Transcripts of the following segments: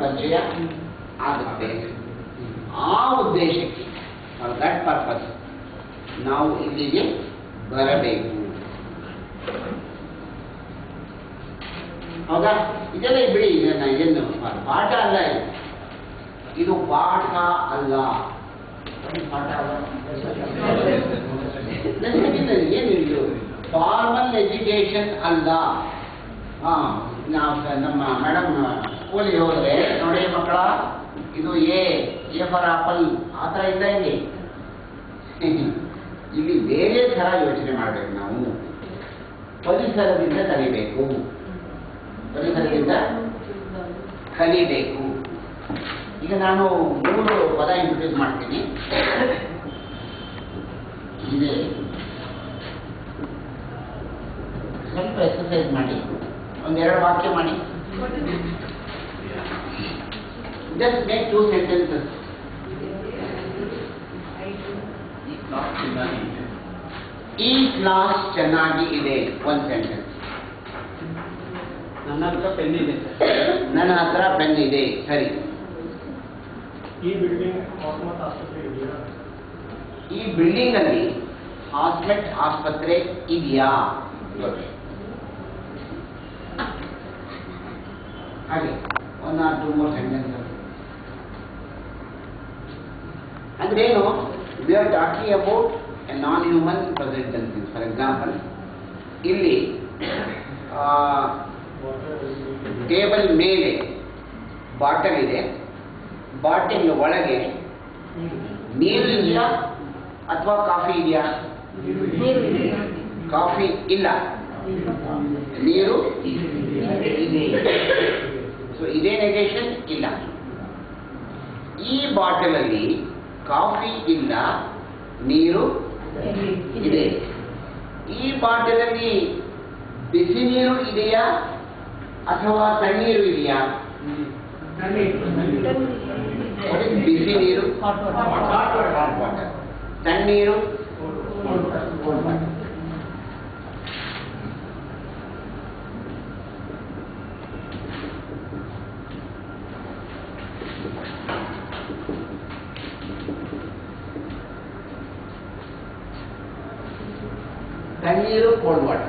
ಪರಿಚಯ ಆಗುತ್ತೆ ಆ ಉದ್ದೇಶಕ್ಕೆ ಫಾರ್ ದಟ್ ಪರ್ಪಸ್ ನಾವು ಇಲ್ಲಿಗೆ ಬರಬೇಕು ಹೌದಾ ಇದೆಲ್ಲ ಬಿಡಿ ಇದನ್ನ ಏನು ಪಾಠ ಅಲ್ಲ ಇದು ಇದು ಪಾಠ ಅಲ್ಲ ಪಾಠ ಅಲ್ಲ ಏನು ಇದು ಫಾರ್ಮಲ್ ಎಜುಕೇಶನ್ ಅಲ್ಲ ಹಾ ನಾವು ಸ- ನಮ್ಮ ಮೇಡಮ್ ಸ್ಕೂಲಿಗೆ ಹೋದ್ರೆ ನೋಡಿ ಮಕ್ಕಳ ಇದು ಎ ಎ ಫಾರ್ ಆಪಲ್ ಆ ಥರ ಇಲ್ಲ ಇಲ್ಲಿ ಇಲ್ಲಿ ಬೇರೆ ಥರ ಯೋಚನೆ ಮಾಡಬೇಕು ನಾವು ಪರಿಸರದಿಂದ ಕಲಿಬೇಕು ಪರಿಸರದಿಂದ ಕಲಿಬೇಕು ಈಗ ನಾನು ಮೂರು ಪದ ಇಂಟ್ರೊಡ್ಯೂಸ್ ಮಾಡ್ತೀನಿ ಇದೆ ಸ್ವಲ್ಪ ಎಕ್ಸಸೈಸ್ ಮಾಡಿ ಒಂದೆರಡು ವಾಕ್ಯ ಮಾಡಿ ಜಸ್ಟ್ ಮೇಕ್ ಟೂ ಸೆಂಟೆನ್ಸಸ್ ಈ ಕ್ಲಾಸ್ ಚೆನ್ನಾಗಿ ಇದೆ ಒಂದು ಸೆಂಟೆನ್ಸ್ ನನ್ನ ಹತ್ರ ಪೆನ್ ಇದೆ ನನ್ನ ಹತ್ರ ಪೆನ್ ಇದೆ ಸರಿ ಈ ಬಿಲ್ಡಿಂಗ್ ಆಸ್ಮತ್ ಆಸ್ಪತ್ರೆ ಇದೆಯಾ ಈ ಬಿಲ್ಡಿಂಗ್ ಅಲ್ಲಿ ಹಾಸ್ಮೆಟ್ ಆಸ್ಪತ್ರೆ ಇದೆಯಾ Good. ಹಾಗೆ one or two more sentences ಅಂದ್ರೆ ಏನು we are talking about a non human present tenses for example ಇಲ್ಲಿ ಟೇಬಲ್ ಮೇಲೆ ಬಾಟಲ್ ಇದೆ ಬಾಟಲ್ ಒಳಗೆ ನೀರು ಇದೆಯಾ ಅಥವಾ ಕಾಫಿ ಇದೆಯಾ ಕಾಫಿ ಇಲ್ಲ ನೀರು ಇದೆ ಸೊ ಇದೇ ನೆಗೇಷನ್ ಇಲ್ಲ ಈ ಬಾಟಲಲ್ಲಿ ಕಾಫಿ ಇಲ್ಲ ನೀರು ಇದೆ ಈ ಬಾಟಲಲ್ಲಿ ಬಿಸಿ ನೀರು ಇದೆಯಾ ಅಥವಾ ತಣ್ಣೀರು ಇದೆಯಾ What is ಬಿಸಿ ನೀರು Hot water. Hot water. ತಣ್ಣೀರು Cold water. ತಣ್ಣೀರು ಕೋಲ್ಡ್ ವಾಟರ್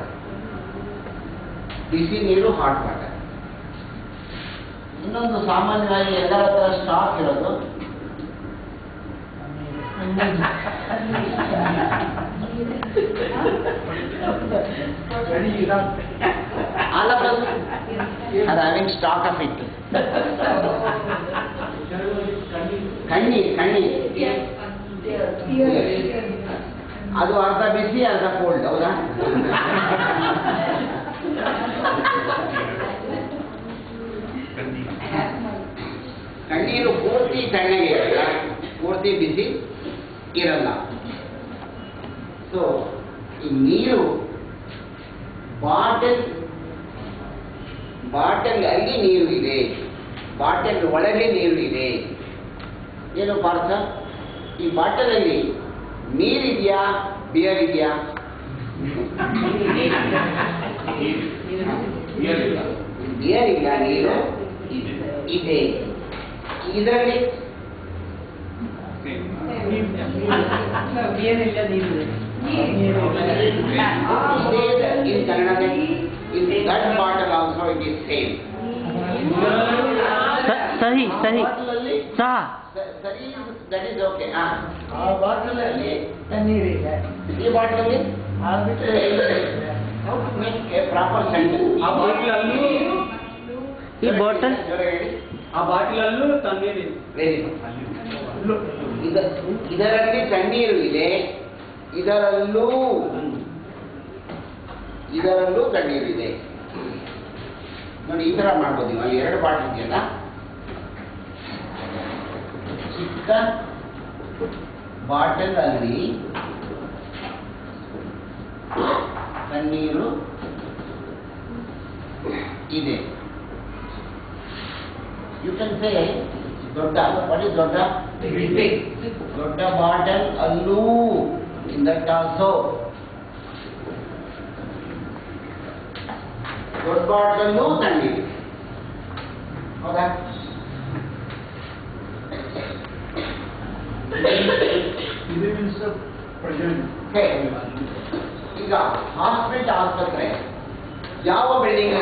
ಬಿಸಿ ನೀರು ಹಾಟ್ ವಾಟರ್ ಇನ್ನೊಂದು ಸಾಮಾನ್ಯವಾಗಿ ಎಲ್ಲರ ಹತ್ರ ಸ್ಟಾಕ್ ಇರೋದು all of us are having stock of it. ಕಣ್ಣೀರ್ ಕಣ್ಣೀರ್ ಅದು ಅರ್ಧ ಬಿಸಿ ಅರ್ಧ ಕೋಲ್ಡ್ ಹೌದಾ ಕಣ್ಣೀರು ಪೂರ್ತಿ ತಣ್ಣಗೆ ಇರಲ್ಲ ಪೂರ್ತಿ ಬಿಸಿ ಇರಲ್ಲ ಸೊ ಈ ನೀರು ಬಾಟಲ್ ಬಾಟಲ್ ಅಲ್ಲಿ ನೀರು ಇದೆ ಬಾಟಲ್ ಒಳಗೆ ನೀರು ಇದೆ ಏನು ಪಾರ್ಥ ಈ ಬಾಟಲಲ್ಲಿ ನೀರಿದೆಯಾ ಬಿಯರ್ ಇದೆಯಾ ಬಿಯರ್ ಇಲ್ಲ ನೀರು ಇದೆ ಇದರಲ್ಲಿ ಏನಿಲ್ಲ ನೀರು in Kannada, in that bottle also it is same. ಸಹಿ ಸಹಿ ಬಾಟಲಲ್ಲಿ ಸಹ ಸ- ಸರಿ ದಟ್ ಇಸ್ ಓಕೆ ಹಾ ಆ ಬಾಟಲಲ್ಲಿ ನೀರಿದೆ ಈ ಬಾಟಲಲ್ಲಿ ಅದು ಬಿಟ್ಟರೆ how to make a proper sentence ಆ ಬಾಟಲಲ್ಲೂ ಈ ಬಾಟಲ್ ಆ ಬಾಟಲಲ್ಲೂ ತಣ್ಣೀರಿದೆ ವೆರಿ ಗುಡ್ ಇದ ಇದರಲ್ಲಿ ತಣ್ಣೀರು ಇದೆ ಇದರಲ್ಲೂ ಇದರಲ್ಲೂ ತಣ್ಣೀರು ಇದೆ ನೋಡಿ ಈ ತರ ಮಾಡ್ಬೋದು ನೀವು ಅಲ್ಲಿ ಎರಡು ಬಾಟಲ್ ಇದೆಯಲ್ಲ ಚಿಕ್ಕ ಬಾಟಲ್ ಅಲ್ಲಿ ತಣ್ಣೀರು ಇದೆ ಯು ಕ್ಯಾನ್ ಸೇ ದೊಡ್ಡ ವಾಟ್ ಇಸ್ ದೊಡ್ಡ ದೊಡ್ಡ ಬಾಟಲ್ ಅಲ್ಲೂ ಇನ್ ದಟ್ ಆಲ್ಸೋ ದೊಡ್ಡ ಬಾಟಲಲ್ಲೂ ತಣ್ಣೀರು ಹೌದಾ ಇದು ಮೀನ್ಸ್ ಪ್ರೆಸೆಂಟ್ ಹೇ, ಈಗ ಹಾಸ್ಪಿಟಲ್ ಆಸ್ಪತ್ರೆ ಯಾವ ಬಿಲ್ಡಿಂಗ್